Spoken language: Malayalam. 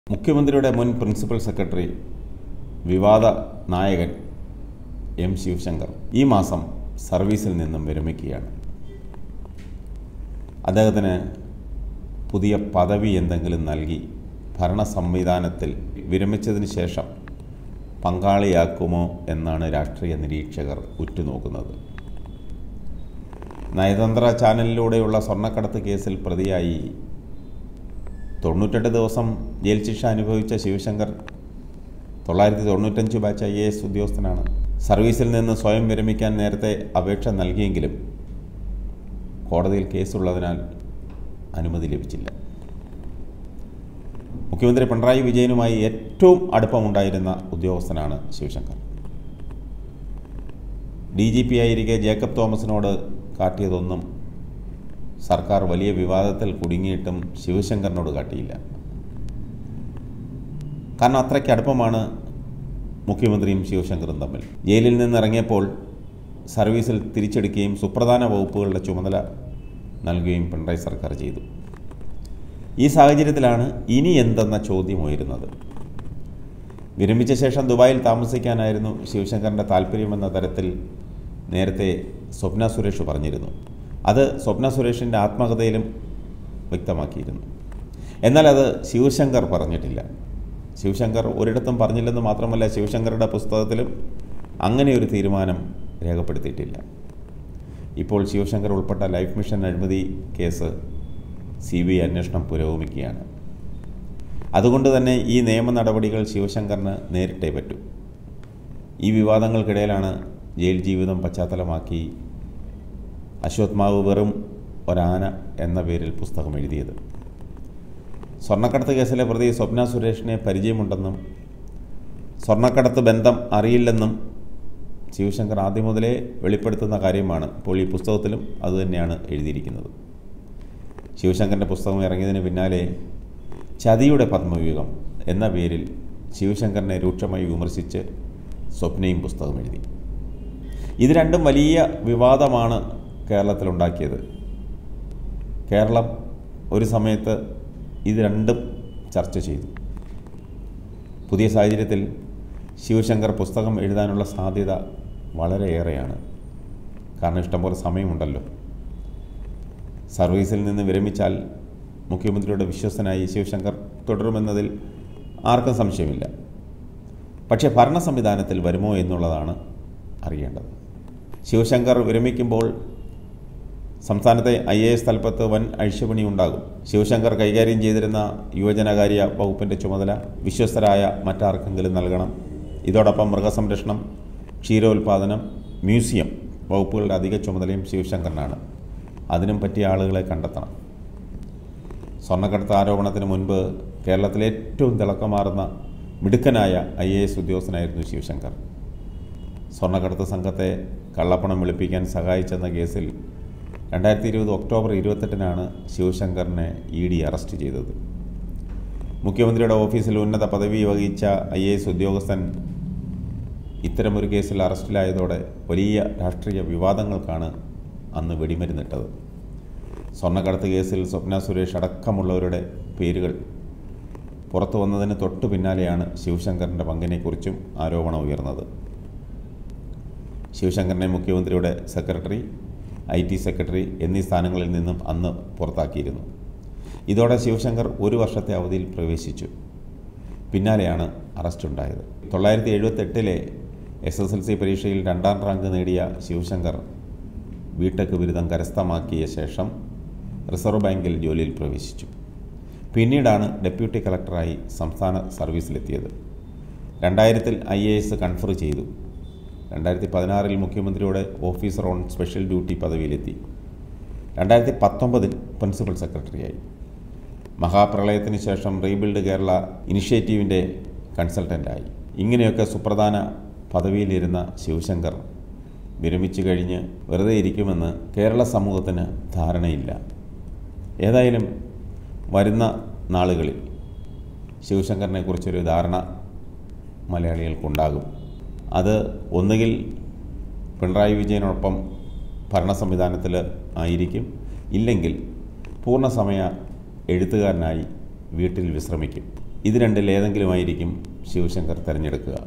മുഖ്യമന്ത്രിയുടെ മുൻ പ്രിൻസിപ്പൽ സെക്രട്ടറി വിവാദ നായകൻ എം ശിവശങ്കർ ഈ മാസം സർവീസിൽ നിന്നും വിരമിക്കുകയാണ് അദ്ദേഹത്തിന് പുതിയ പദവി എന്തെങ്കിലും നൽകി ഭരണ സംവിധാനത്തിൽ വിരമിച്ചതിന് ശേഷം പങ്കാളിയാക്കുമോ എന്നാണ് രാഷ്ട്രീയ നിരീക്ഷകർ ഉറ്റുനോക്കുന്നത് നയതന്ത്ര ചാനലിലൂടെയുള്ള സ്വർണ്ണക്കടത്ത് കേസിൽ പ്രതിയായി തൊണ്ണൂറ്റെട്ട് ദിവസം ജയിൽ ശിക്ഷ അനുഭവിച്ച ശിവശങ്കർ തൊള്ളായിരത്തി തൊണ്ണൂറ്റഞ്ച് ബാച്ച് ഐ എ എസ് ഉദ്യോഗസ്ഥനാണ് സർവീസിൽ നിന്ന് സ്വയം വിരമിക്കാൻ നേരത്തെ അപേക്ഷ നൽകിയെങ്കിലും കോടതിയിൽ കേസുള്ളതിനാൽ അനുമതി ലഭിച്ചില്ല മുഖ്യമന്ത്രി പിണറായി വിജയനുമായി ഏറ്റവും അടുപ്പമുണ്ടായിരുന്ന ഉദ്യോഗസ്ഥനാണ് ശിവശങ്കർ ഡി ജി പി ആയിരിക്കെ ജേക്കബ് തോമസിനോട് കാട്ടിയതൊന്നും സർക്കാർ വലിയ വിവാദത്തിൽ കുടുങ്ങിയിട്ടും ശിവശങ്കറിനോട് കാട്ടിയില്ല കാരണം അത്രയ്ക്ക് അടുപ്പമാണ് മുഖ്യമന്ത്രിയും ശിവശങ്കറും തമ്മിൽ ജയിലിൽ നിന്നിറങ്ങിയപ്പോൾ സർവീസിൽ തിരിച്ചെടുക്കുകയും സുപ്രധാന വകുപ്പുകളുടെ ചുമതല നൽകുകയും പിണറായി സർക്കാർ ചെയ്തു ഈ സാഹചര്യത്തിലാണ് ഇനി എന്തെന്ന ചോദ്യം ഉയരുന്നത് വിരമിച്ച ശേഷം ദുബായിൽ താമസിക്കാനായിരുന്നു ശിവശങ്കറിൻ്റെ താല്പര്യമെന്ന തരത്തിൽ നേരത്തെ സ്വപ്ന സുരേഷ് പറഞ്ഞിരുന്നു അത് സ്വപ്ന സുരേഷിൻ്റെ ആത്മകഥയിലും വ്യക്തമാക്കിയിരുന്നു എന്നാൽ അത് ശിവശങ്കർ പറഞ്ഞിട്ടില്ല ശിവശങ്കർ ഒരിടത്തും പറഞ്ഞില്ലെന്ന് മാത്രമല്ല ശിവശങ്കറുടെ പുസ്തകത്തിലും അങ്ങനെ ഒരു തീരുമാനം രേഖപ്പെടുത്തിയിട്ടില്ല ഇപ്പോൾ ശിവശങ്കർ ഉൾപ്പെട്ട ലൈഫ് മിഷൻ അഴിമതി കേസ് സി ബി ഐ അന്വേഷണം പുരോഗമിക്കുകയാണ് അതുകൊണ്ട് തന്നെ ഈ നിയമ നടപടികൾ ശിവശങ്കറിന് നേരിട്ടേ പറ്റൂ ഈ വിവാദങ്ങൾക്കിടയിലാണ് ജയിൽ ജീവിതം പശ്ചാത്തലമാക്കി അശ്വത്മാവ് വെറും ഒരാന എന്ന പേരിൽ പുസ്തകം എഴുതിയത് സ്വർണ്ണക്കടത്ത് കേസിലെ പ്രതി സ്വപ്ന സുരേഷിനെ പരിചയമുണ്ടെന്നും സ്വർണ്ണക്കടത്ത് ബന്ധം അറിയില്ലെന്നും ശിവശങ്കർ ആദ്യം മുതലേ വെളിപ്പെടുത്തുന്ന കാര്യമാണ് ഇപ്പോൾ ഈ പുസ്തകത്തിലും അതുതന്നെയാണ് എഴുതിയിരിക്കുന്നത് ശിവശങ്കറിൻ്റെ പുസ്തകം ഇറങ്ങിയതിന് പിന്നാലെ ചതിയുടെ പത്മവ്യൂഹം എന്ന പേരിൽ ശിവശങ്കറിനെ രൂക്ഷമായി വിമർശിച്ച് സ്വപ്നയും പുസ്തകം എഴുതി ഇത് രണ്ടും വലിയ വിവാദമാണ് കേരളത്തിലുണ്ടാക്കിയത് കേരളം ഒരു സമയത്ത് ഇത് രണ്ടും ചർച്ച ചെയ്തു പുതിയ സാഹചര്യത്തിൽ ശിവശങ്കർ പുസ്തകം എഴുതാനുള്ള സാധ്യത വളരെയേറെയാണ് കാരണം ഇഷ്ടംപോലെ സമയമുണ്ടല്ലോ സർവീസിൽ നിന്ന് വിരമിച്ചാൽ മുഖ്യമന്ത്രിയുടെ വിശ്വസ്തനായി ശിവശങ്കർ തുടരുമെന്നതിൽ ആർക്കും സംശയമില്ല പക്ഷേ ഭരണ സംവിധാനത്തിൽ വരുമോ എന്നുള്ളതാണ് അറിയേണ്ടത് ശിവശങ്കർ വിരമിക്കുമ്പോൾ സംസ്ഥാനത്തെ ഐ എ എസ് തലപ്പത്ത് വൻ അഴിച്ചുപണി ഉണ്ടാകും ശിവശങ്കർ കൈകാര്യം ചെയ്തിരുന്ന യുവജനകാര്യ വകുപ്പിൻ്റെ ചുമതല വിശ്വസ്തരായ മറ്റാർക്കെങ്കിലും നൽകണം ഇതോടൊപ്പം മൃഗസംരക്ഷണം ക്ഷീരോത്പാദനം മ്യൂസിയം വകുപ്പുകളുടെ അധിക ചുമതലയും ശിവശങ്കറിനാണ് അതിനും പറ്റിയ ആളുകളെ കണ്ടെത്തണം സ്വർണ്ണക്കടത്ത് ആരോപണത്തിന് മുൻപ് കേരളത്തിലെ ഏറ്റവും തിളക്കമാർന്ന മിടുക്കനായ ഐ എ എസ് ഉദ്യോഗസ്ഥനായിരുന്നു ശിവശങ്കർ സ്വർണ്ണക്കടത്ത് സംഘത്തെ കള്ളപ്പണം വെളുപ്പിക്കാൻ സഹായിച്ചെന്ന കേസിൽ രണ്ടായിരത്തി ഇരുപത് ഒക്ടോബർ ഇരുപത്തെട്ടിനാണ് ശിവശങ്കറിനെ ഇ ഡി അറസ്റ്റ് ചെയ്തത് മുഖ്യമന്ത്രിയുടെ ഓഫീസിൽ ഉന്നത പദവി വഹിച്ച ഐ എ എസ് ഉദ്യോഗസ്ഥൻ ഇത്തരമൊരു കേസിൽ അറസ്റ്റിലായതോടെ വലിയ രാഷ്ട്രീയ വിവാദങ്ങൾക്കാണ് അന്ന് വെടിമരുന്നിട്ടത് സ്വർണ്ണക്കടത്ത് കേസിൽ സ്വപ്ന സുരേഷ് അടക്കമുള്ളവരുടെ പേരുകൾ പുറത്തു വന്നതിന് തൊട്ടു പിന്നാലെയാണ് ശിവശങ്കറിൻ്റെ പങ്കിനെക്കുറിച്ചും ആരോപണം ഉയർന്നത് ശിവശങ്കറിനെ മുഖ്യമന്ത്രിയുടെ സെക്രട്ടറി ഐ ടി സെക്രട്ടറി എന്നീ സ്ഥാനങ്ങളിൽ നിന്നും അന്ന് പുറത്താക്കിയിരുന്നു ഇതോടെ ശിവശങ്കർ ഒരു വർഷത്തെ അവധിയിൽ പ്രവേശിച്ചു പിന്നാലെയാണ് അറസ്റ്റ് ഉണ്ടായത് തൊള്ളായിരത്തി എഴുപത്തെട്ടിലെ എസ് എസ് എൽ സി പരീക്ഷയിൽ രണ്ടാം റാങ്ക് നേടിയ ശിവശങ്കർ ബിടെക് ബിരുദം കരസ്ഥമാക്കിയ ശേഷം റിസർവ് ബാങ്കിൽ ജോലിയിൽ പ്രവേശിച്ചു പിന്നീടാണ് ഡെപ്യൂട്ടി കളക്ടറായി സംസ്ഥാന സർവീസിലെത്തിയത് രണ്ടായിരത്തിൽ ഐ എ എസ് കൺഫർ ചെയ്തു രണ്ടായിരത്തി പതിനാറിൽ മുഖ്യമന്ത്രിയുടെ ഓഫീസർ ഓൺ സ്പെഷ്യൽ ഡ്യൂട്ടി പദവിയിലെത്തി രണ്ടായിരത്തി പത്തൊമ്പതിൽ പ്രിൻസിപ്പൽ സെക്രട്ടറിയായി മഹാപ്രളയത്തിന് ശേഷം റീബിൽഡ് കേരള ഇനിഷ്യേറ്റീവിൻ്റെ കൺസൾട്ടൻ്റായി ഇങ്ങനെയൊക്കെ സുപ്രധാന പദവിയിലിരുന്ന ശിവശങ്കർ വിരമിച്ചു കഴിഞ്ഞ് വെറുതെ ഇരിക്കുമെന്ന് കേരള സമൂഹത്തിന് ധാരണയില്ല ഏതായാലും വരുന്ന നാളുകളിൽ ശിവശങ്കറിനെക്കുറിച്ചൊരു ധാരണ മലയാളികൾക്കുണ്ടാകും അത് ഒന്നുകിൽ പിണറായി വിജയനോടൊപ്പം ഭരണ സംവിധാനത്തിൽ ആയിരിക്കും ഇല്ലെങ്കിൽ പൂർണ്ണസമയ എഴുത്തുകാരനായി വീട്ടിൽ വിശ്രമിക്കും ഇത് രണ്ടിൽ ഏതെങ്കിലുമായിരിക്കും ശിവശങ്കർ തിരഞ്ഞെടുക്കുക